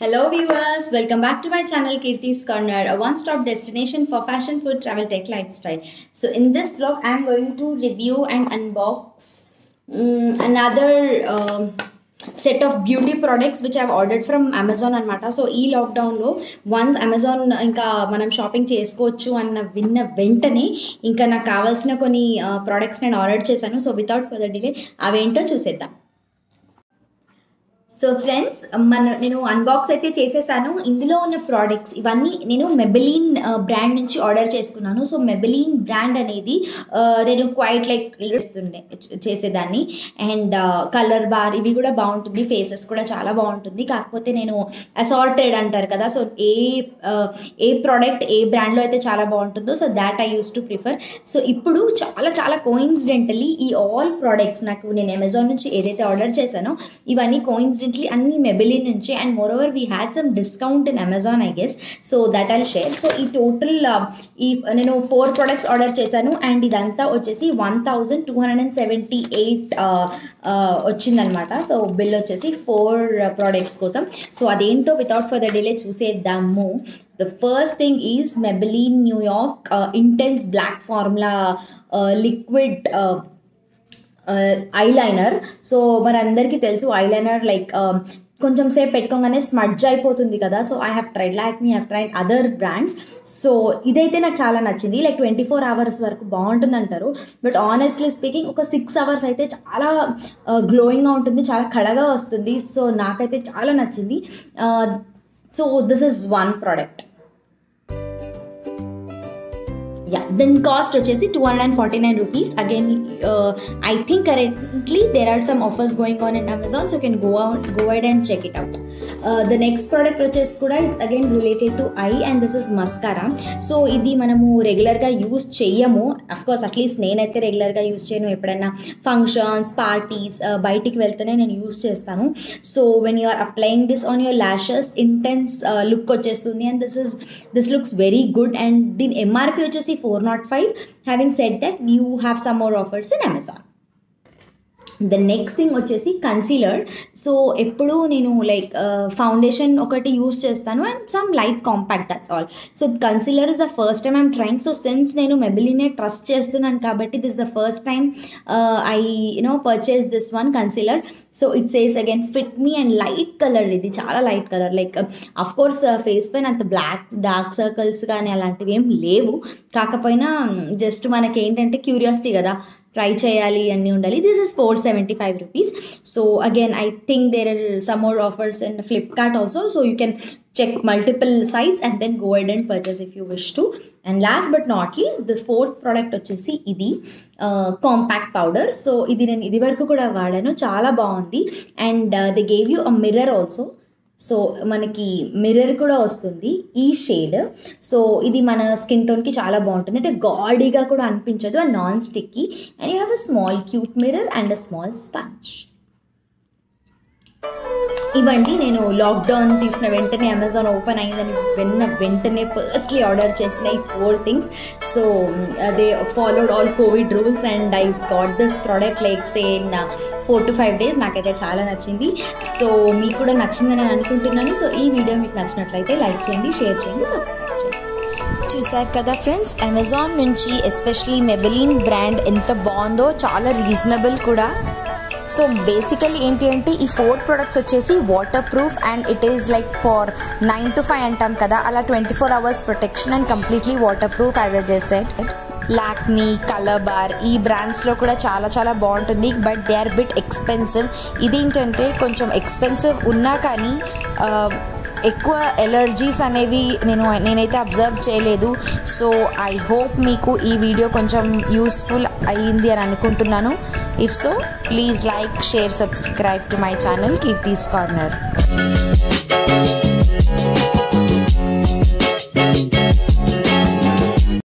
Hello viewers, welcome back to my channel Kirti's Corner, a one-stop destination for fashion, food, travel, tech, lifestyle. So in this vlog, I'm going to review and unbox um, another um, set of beauty products which I've ordered from Amazon అనమాట so ఈ లాక్డౌన్లో once Amazon ఇంకా మనం shopping చేసుకోవచ్చు అన్న విన్న వెంటనే ఇంకా నాకు కావాల్సిన కొన్ని ప్రోడక్ట్స్ నేను ఆర్డర్ చేశాను సో వితౌట్ ఫర్దర్ డిలే అవేంటో చూసేద్దాం సో ఫ్రెండ్స్ మన నేను అన్బాక్స్ అయితే చేసేసాను ఇందులో ఉన్న ప్రోడక్ట్స్ ఇవన్నీ నేను మెబెలీన్ బ్రాండ్ నుంచి ఆర్డర్ చేసుకున్నాను సో మెబెలీన్ బ్రాండ్ అనేది ఆ, నేను క్వైట్ లైక్ ఇస్తుండే చేసేదాన్ని అండ్ కలర్ బార్ ఇవి కూడా బాగుంటుంది ఫేసెస్ కూడా చాలా బాగుంటుంది కాకపోతే నేను అసార్టెడ్ అంటారు కదా సో ఏ ఆ, ఏ ప్రోడక్ట్ ఏ బ్రాండ్లో అయితే చాలా బాగుంటుందో so that I use to prefer so ఇప్పుడు చాలా చాలా కోయిన్సిడెంటలీ ఈ ఆల్ ప్రోడక్ట్స్ నాకు నేను అమెజాన్ నుంచి ఏదైతే ఆర్డర్ చేశానో ఇవన్నీ కోయిన్సిడెంట్లీ అన్ని మెబిలిన్ నుంచి and moreover we had some discount in Amazon I guess so that I'll share so ఈ టోటల్ ఈ నేను ఫోర్ ప్రొడక్ట్స్ ఆర్డర్ చేశాను అండ్ ఇదంతా వచ్చేసి one thousand two hundred and seventy eight వచ్చిందనమాట సో బిల్ వచ్చేసి four products కోసం so అదేంటో వితౌట్ ఫర్దర్ డిలే చూసేద్దాము the first thing is Maybelline New York intense black formula liquid eyeliner so మనందరికీ తెలుసు ఐలైనర్ లైక్ కొంచెం సేపు పెట్టుకోగానే స్మడ్జ్ అయిపోతుంది కదా so I have tried Lakme have tried other brands so ఇదైతే నాకు చాలా నచ్చింది లైక్ ట్వంటీ ఫోర్ అవర్స్ వరకు బాగుంటుంది అంటారు బట్ ఆనెస్ట్లీ స్పీకింగ్ ఒక సిక్స్ అవర్స్ అయితే చాలా గ్లోయింగ్గా ఉంటుంది చాలా కళగా వస్తుంది సో నాకైతే చాలా నచ్చింది so this is one product yeah then cost వచ్చేసి two hundred and forty nine rupees again I think currently there are some offers going on in Amazon so can go out go wide and check it out the next product వచ్చేసి కూడా it's again related to eye and this is mascara so ఇది మనము రెగ్యులర్గా use చెయ్యము of course at least నేనైతే రెగ్యులర్గా use చేయను ఎప్పుడైనా ఫంక్షన్స్ పార్టీస్ బయటికి వెళ్తేనే నేను యూస్ చేస్తాను so when you are applying this on your lashes intense look వచ్చేస్తుంది and this is this looks very good and దీని ఎంఆర్పి వచ్చేసి four not five having set that you have some more offers in Amazon the next thing వచ్చేసి concealer so ఎప్పుడు నేను like foundation ఒకటి use చేస్తాను and some light compact that's all so concealer is the first time I'm trying so since నేను మెబిలీనే trust చేస్తున్నాను కాబట్టి this the first time I you know purchase this one concealer so it says again fit me and light colour ఇది చాలా light colour like of course face పైన అంత black dark circles కానీ అలాంటివి ఏం లేవు కాకపోయినా జస్ట్ మనకి ఏంటంటే క్యూరియాసిటీ కదా ట్రై చేయాలి అన్నీ ఉండాలి this is four seventy five rupees so again I think there are some more offers in Flipkart also so you can check multiple sites and then go and purchase if you wish to and last but not least the fourth product వచ్చేసి ఇది compact powder so ఇది నేను ఇది వరకు కూడా వాడాను చాలా బాగుంది and they gave you a mirror also so మనకి మిర్రర్ కూడా వస్తుంది ఈ షేడ్ సో ఇది మన స్కిన్ టోన్కి చాలా బాగుంటుంది అంటే గాడీగా కూడా అనిపించదు and non sticky and you have a small cute mirror and a small sponge ఇవండి నేను లాక్డౌన్ తీసిన వెంటనే అమెజాన్ ఓపెన్ అయిందని విన్న వెంటనే ఫస్ట్లీ ఆర్డర్ చేసిన ఈ four things so they followed all Covid rules and I got this product like say in four to five days నాకైతే చాలా నచ్చింది సో మీకు కూడా నచ్చిందని అనుకుంటున్నాను సో ఈ వీడియో మీకు నచ్చినట్లయితే లైక్ చేయండి షేర్ చేయండి సబ్స్క్రైబ్ చేయండి చూసారు కదా ఫ్రెండ్స్ అమెజాన్ నుంచి ఎస్పెషలీ మెబెలిన్ బ్రాండ్ ఎంత బాగుందో చాలా రీజనబుల్ కూడా సో బేసికలీ ఏంటి అంటే ఈ ఫోర్ ప్రొడక్ట్స్ వచ్చేసి waterproof and it is like for nine to five అంటాం కదా అలా twenty four hours protection and completely waterproof as a చేసెడ్ లాక్మీ కలర్ బార్ ఈ బ్రాండ్స్లో కూడా చాలా చాలా బాగుంటుంది but they are bit expensive ఇదేంటంటే కొంచెం ఎక్స్పెన్సివ్ ఉన్నా కానీ ఆ, ఎక్కువ ఎలర్జీస్ అనేవి నేను నేనైతే అబ్జర్వ్ చేయలేదు సో ఐ హోప్ మీకు ఈ వీడియో కొంచెం యూస్ఫుల్ అయ్యింది అని అనుకుంటున్నాను if so please like share subscribe to my channel Keerthi's corner